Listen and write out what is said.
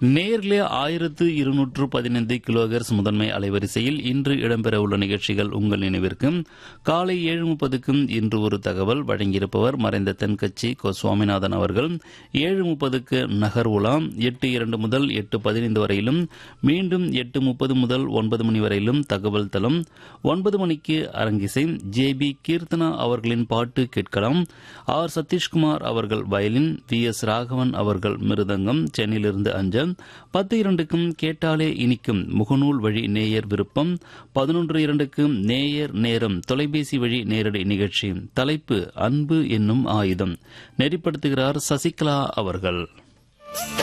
நேர்லே ஆயிரத்து இருநூற்று பதினைந்து கிலோகர்ஸ் முதன்மை அலைவரிசையில் இன்று இடம்பெறவுள்ள நிகழ்ச்சிகள் உங்கள் நினைவிற்கு காலை ஏழு முப்பதுக்கும் இன்று ஒரு தகவல் வழங்கியிருப்பவர் மறைந்த தென்கட்சி கோ சுவாமிநாதன் அவர்கள் ஏழு முப்பதுக்கு நகர் உலாம் எட்டு இரண்டு முதல் எட்டு பதினைந்து வரையிலும் மீண்டும் எட்டு முப்பது முதல் ஒன்பது மணி வரையிலும் தகவல் தளம் ஒன்பது மணிக்கு அரங்கிசை ஜே பி கீர்த்தனா அவர்களின் பாட்டு கேட்கலாம் ஆர் சதீஷ்குமார் அவர்கள் வயலின் வி எஸ் ராகவன் அவர்கள் மிருதங்கம் சென்னையிலிருந்து அஞ்சல் பத்து இரண்டுக்கும் கேட்டாலே இனிக்கும் முகநூல் வழி நேயர் விருப்பம் பதினொன்று இரண்டுக்கு நேயர் நேரம் தொலைபேசி வழி நேரடி நிகழ்ச்சி தலைப்பு அன்பு என்னும் ஆயுதம் நெறிப்படுத்துகிறார் சசிகலா அவர்கள்